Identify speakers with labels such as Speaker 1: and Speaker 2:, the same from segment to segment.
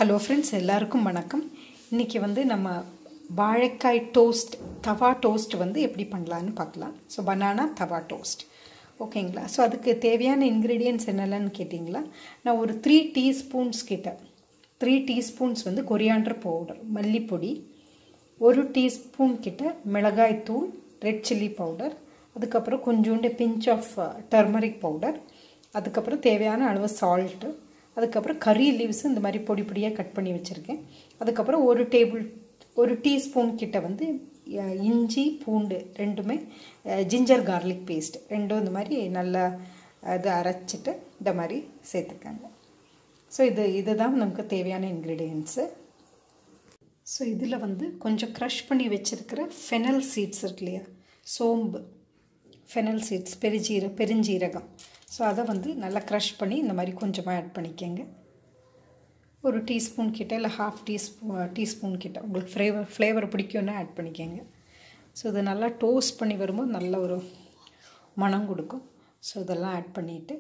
Speaker 1: hello friends எல்லாருக்கும் வணக்கம் இன்றைக்கி வந்து நம்ம வாழைக்காய் டோஸ்ட் தவா டோஸ்ட் வந்து எப்படி பண்ணலான்னு பார்க்கலாம் ஸோ பனானா தவா டோஸ்ட் ஓகேங்களா ஸோ அதுக்கு தேவையான இன்க்ரீடியன்ட்ஸ் என்னென்னு கேட்டிங்களா நான் ஒரு த்ரீ டீஸ்பூன்ஸ் கிட்ட த்ரீ டீஸ்பூன்ஸ் வந்து கொரியாண்டர் பவுடர் மல்லிப்பொடி ஒரு டீஸ்பூன் கிட்ட மிளகாய் தூள் ரெட் சில்லி பவுடர் அதுக்கப்புறம் கொஞ்சோண்டு பிஞ்ச் ஆஃப் டர்மரிக் பவுடர் அதுக்கப்புறம் தேவையான அளவு சால்ட்டு அதுக்கப்புறம் கறி லீவ்ஸ் இந்த மாதிரி பொடி பொடியாக கட் பண்ணி வச்சுருக்கேன் அதுக்கப்புறம் ஒரு டேபிள் ஒரு டீஸ்பூன் கிட்ட வந்து இஞ்சி பூண்டு ரெண்டுமே ஜிஞ்சர் கார்லிக் பேஸ்ட் ரெண்டும் இந்த மாதிரி நல்லா இது அரைச்சிட்டு இந்த மாதிரி சேர்த்துக்கங்க ஸோ இது இதுதான் நமக்கு தேவையான இன்க்ரீடியன்ஸு ஸோ இதில் வந்து கொஞ்சம் க்ரஷ் பண்ணி வச்சுருக்கிற ஃபெனல் சீட்ஸ் இருக்கு இல்லையா சோம்பு ஃபெனல் சீட்ஸ் பெருஜீர பெருஞ்சீரகம் ஸோ அதை வந்து நல்லா க்ரஷ் பண்ணி இந்த மாதிரி கொஞ்சமாக ஆட் பண்ணிக்கோங்க ஒரு டீஸ்பூன் கிட்ட இல்லை ஹாஃப் டீஸ்பூ டீஸ்பூன் கிட்ட உங்களுக்கு ஃப்ளேவர் ஃப்ளேவர் பிடிக்கும்னா ஆட் பண்ணிக்கோங்க ஸோ இது நல்லா டோஸ்ட் பண்ணி வரும்போது நல்ல ஒரு மனம் கொடுக்கும் ஸோ இதெல்லாம் ஆட் பண்ணிவிட்டு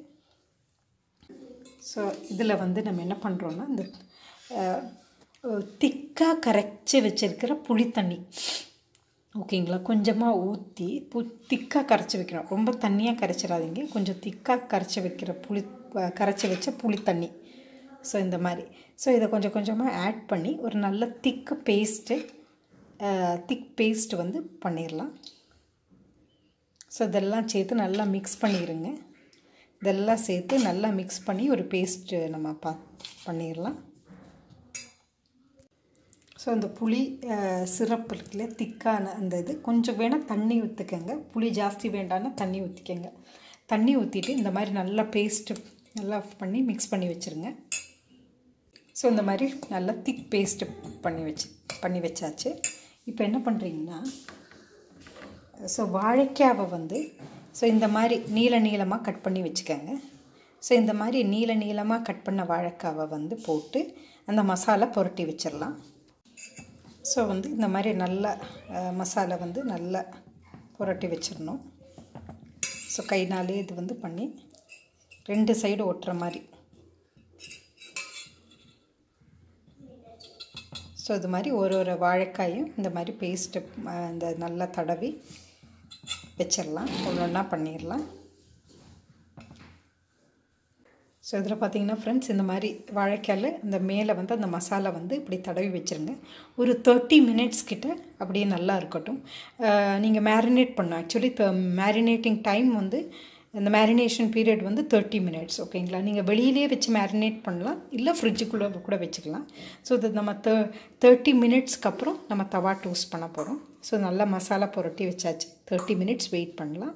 Speaker 1: ஸோ இதில் வந்து நம்ம என்ன பண்ணுறோன்னா இந்த திக்காக கரைச்சி வச்சுருக்கிற புளி தண்ணி ஓகேங்களா கொஞ்சமாக ஊற்றி பு திக்காக கரைச்சி வைக்கணும் ரொம்ப தண்ணியாக கரைச்சிடாதீங்க கொஞ்சம் திக்காக கரைச்சி வைக்கிற புளி கரைச்சி வச்ச புளி தண்ணி ஸோ இந்த மாதிரி ஸோ இதை கொஞ்சம் கொஞ்சமாக ஆட் பண்ணி ஒரு நல்ல திக்கு பேஸ்ட்டு திக் பேஸ்ட் வந்து பண்ணிடலாம் ஸோ இதெல்லாம் சேர்த்து நல்லா மிக்ஸ் பண்ணிடுங்க இதெல்லாம் சேர்த்து நல்லா மிக்ஸ் பண்ணி ஒரு பேஸ்ட்டு நம்ம பா பண்ணிடலாம் ஸோ அந்த புளி சிரப் இருக்குல்ல திக்கான அந்த இது கொஞ்சம் வேணால் தண்ணி ஊற்றிக்கங்க புளி ஜாஸ்தி வேண்டான்னா தண்ணி ஊற்றிக்கங்க தண்ணி ஊற்றிட்டு இந்த மாதிரி நல்லா பேஸ்ட்டு நல்லா பண்ணி மிக்ஸ் பண்ணி வச்சுருங்க ஸோ இந்த மாதிரி நல்லா திக் பேஸ்ட்டு பண்ணி வச்சு பண்ணி வச்சாச்சு இப்போ என்ன பண்ணுறீங்கன்னா ஸோ வாழைக்காவை வந்து ஸோ இந்த மாதிரி நீள நீளமாக கட் பண்ணி வச்சுக்கோங்க ஸோ இந்த மாதிரி நீள நீளமாக கட் பண்ண வாழைக்காவை வந்து போட்டு அந்த மசாலா புரட்டி வச்சிடலாம் ஸோ வந்து இந்த மாதிரி நல்ல மசாலா வந்து நல்லா புரட்டி வச்சிடணும் ஸோ கைனாலே இது வந்து பண்ணி ரெண்டு சைடு ஒட்டுற மாதிரி ஸோ இது மாதிரி ஒரு ஒரு வாழைக்காயும் இந்த மாதிரி பேஸ்ட்டு இந்த நல்லா தடவி வச்சிடலாம் ஒன்று ஒன்றா பண்ணிடலாம் ஸோ இதில் பார்த்தீங்கன்னா ஃப்ரெண்ட்ஸ் இந்த மாதிரி வாழைக்காயில் இந்த மேலே வந்து அந்த மசாலா வந்து இப்படி தடவி வச்சுருங்க ஒரு தேர்ட்டி மினிட்ஸ் கிட்ட அப்படியே நல்லா இருக்கட்டும் நீங்கள் மேரினேட் பண்ணணும் ஆக்சுவலி மேரினேட்டிங் டைம் வந்து இந்த மேரினேஷன் பீரியட் வந்து தேர்ட்டி மினிட்ஸ் ஓகேங்களா நீங்கள் வெளியிலே வச்சு மேரினேட் பண்ணலாம் இல்லை ஃப்ரிட்ஜுக்குள்ளே கூட வச்சுக்கலாம் ஸோ இது நம்ம தே தேர்ட்டி மினிட்ஸ்க்கு அப்புறம் நம்ம தவா டோஸ்ட் பண்ண போகிறோம் ஸோ நல்லா மசாலா புரட்டி வச்சாச்சு தேர்ட்டி மினிட்ஸ் வெயிட் பண்ணலாம்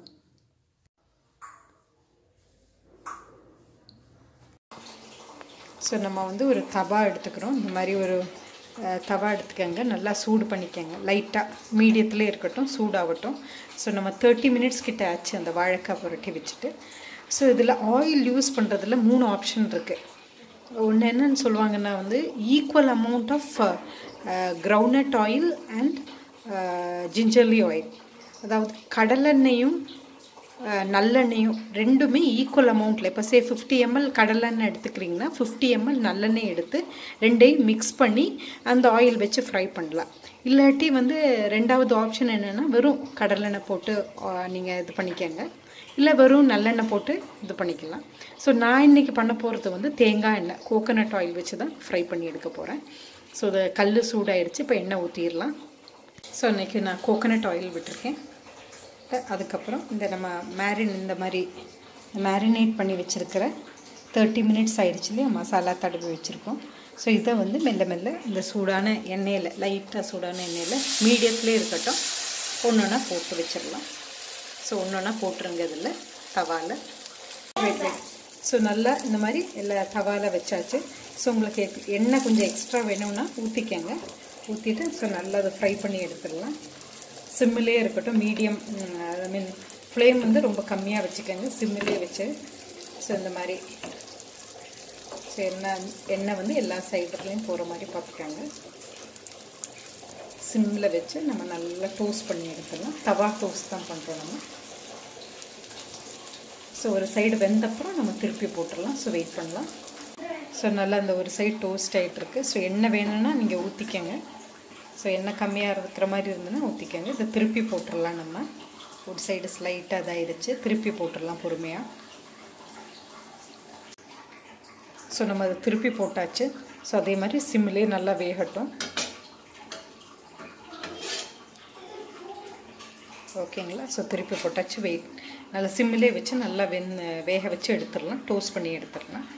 Speaker 1: ஸோ நம்ம வந்து ஒரு தவா எடுத்துக்கிறோம் இந்த மாதிரி ஒரு தவா எடுத்துக்கோங்க நல்லா சூடு பண்ணிக்கோங்க லைட்டாக மீடியத்தில் இருக்கட்டும் சூடாகட்டும் ஸோ நம்ம தேர்ட்டி மினிட்ஸ் கிட்ட ஆச்சு அந்த வாழைக்காய் புரட்டி வச்சுட்டு ஸோ இதில் ஆயில் யூஸ் பண்ணுறதுல மூணு ஆப்ஷன் இருக்குது ஒன்று என்னன்னு சொல்லுவாங்கன்னா வந்து equal amount of groundnut oil and gingelly oil அதாவது கடலெண்ணெயும் நல்லெண்ணெயும் ரெண்டுமே ஈக்குவல் அமௌண்ட்டில் இப்போ சே ஃபிஃப்டி எம்எல் கடலெண்ணெய் எடுத்துக்கிறீங்கன்னா ஃபிஃப்டி எம்எல் நல்லெண்ணெய் எடுத்து ரெண்டையும் மிக்ஸ் பண்ணி அந்த ஆயில் வச்சு ஃப்ரை பண்ணலாம் இல்லாட்டி வந்து ரெண்டாவது ஆப்ஷன் என்னென்னா வெறும் கடலெண்ணெய் போட்டு நீங்கள் இது பண்ணிக்கோங்க இல்லை வெறும் நல்லெண்ணெய் போட்டு இது பண்ணிக்கலாம் ஸோ நான் இன்றைக்கி பண்ண போகிறது வந்து தேங்காய் எண்ணெய் கோகோனட் ஆயில் வச்சு தான் ஃப்ரை பண்ணி எடுக்க போகிறேன் ஸோ இது கல் சூடாயிடுச்சு இப்போ எண்ணெய் ஊற்றிடலாம் ஸோ இன்றைக்கி நான் கோகோனட் ஆயில் விட்டுருக்கேன் அதுக்கப்புறம் இந்த நம்ம மேரின் இந்த மாதிரி மேரினேட் பண்ணி வச்சுருக்கிற தேர்ட்டி மினிட்ஸ் ஆயிடுச்சு இல்லையா மசாலா தடவி வச்சுருக்கோம் ஸோ இதை வந்து மெல்ல மெல்ல இந்த சூடான எண்ணெயில் லைட்டாக சூடான எண்ணெயில் மீடியத்துலேயே இருக்கட்டும் ஒன்று ஒன்றா போட்டு வச்சிடலாம் ஸோ ஒன்று ஒன்றா போட்டுருங்க இதில் தவாவில் வெயிட் வெயிட் ஸோ நல்லா இந்த மாதிரி எல்லா தவாவில் வச்சாச்சு ஸோ உங்களுக்கு எண்ணெய் கொஞ்சம் எக்ஸ்ட்ரா வேணும்னா ஊற்றிக்கங்க ஊற்றிட்டு ஸோ நல்லா அதை ஃப்ரை பண்ணி எடுத்துடலாம் சிம்மிலே இருக்கட்டும் மீடியம் ஐ மீன் ஃப்ளேம் வந்து ரொம்ப கம்மியாக வச்சுக்கோங்க சிம்மிலே வச்சு ஸோ இந்த மாதிரி ஸோ எண்ணெய் எண்ணெய் வந்து எல்லா சைடுலேயும் போகிற மாதிரி பார்த்துக்கோங்க சிம்மில் வச்சு நம்ம நல்லா டோஸ்ட் பண்ணி எடுத்துடலாம் தவா டோஸ்ட் தான் பண்ணுறோம் நம்ம ஸோ ஒரு சைடு வெந்தப்புறம் நம்ம திருப்பி போட்டுடலாம் ஸோ வெயிட் பண்ணலாம் ஸோ நல்லா அந்த ஒரு சைடு டோஸ்ட் ஆகிட்டுருக்கு ஸோ எண்ணெய் வேணும்னா நீங்கள் ஊற்றிக்கங்க ஸோ எண்ணெய் கம்மியாக இருக்கிற மாதிரி இருந்ததுன்னா ஊற்றிக்கங்க இதை திருப்பி போட்டுடலாம் நம்ம ஒரு சைடு ஸ்லைட்டாக இதாகிடுச்சு திருப்பி போட்டுடலாம் பொறுமையாக ஸோ நம்ம அதை திருப்பி போட்டாச்சு ஸோ அதே மாதிரி சிம்லேயே நல்லா வேகட்டும் ஓகேங்களா ஸோ திருப்பி போட்டாச்சு வெயிட் நல்லா சிம்மிலே வச்சு நல்லா வெந் வேக வச்சு எடுத்துடலாம் டோஸ்ட் பண்ணி எடுத்துடலாம்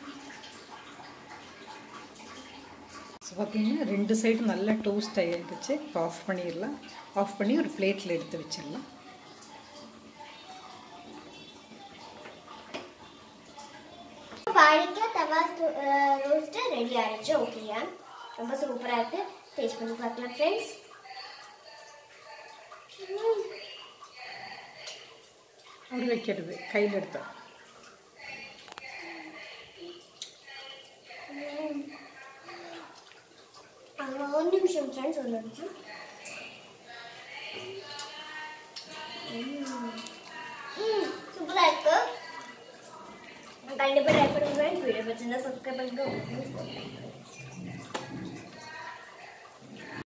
Speaker 1: ஸோ பார்த்தீங்கன்னா ரெண்டு சைடும் நல்லா டோஸ்ட் ஆகிடுச்சு இப்போ ஆஃப் பண்ணிடலாம் ஆஃப் பண்ணி ஒரு பிளேட்டில் எடுத்து வச்சிடலாம்
Speaker 2: வாழைக்காய் தவா ரோஸ்ட்டு ரெடி ஆயிடுச்சு ஓகேயா ரொம்ப சூப்பராக இருக்கு டேஸ்ட் பண்ணி பார்க்கலாம் ஃப்ரெண்ட்ஸ்
Speaker 1: அப்படி வைக்கிறது கையில் எடுத்தோம்
Speaker 2: ஒரு நிமிஷம் ஃப்ரெண்ட்ஸ் ஒரு நிமிஷம் சூப்பராக இருக்கு கண்டிப்பாக ட்ரை பண்ணுங்க ஃப்ரெண்ட்ஸ் வீடியோ பிடிச்சிருந்தா சப்ஸ்கிரைப் பண்ணுங்க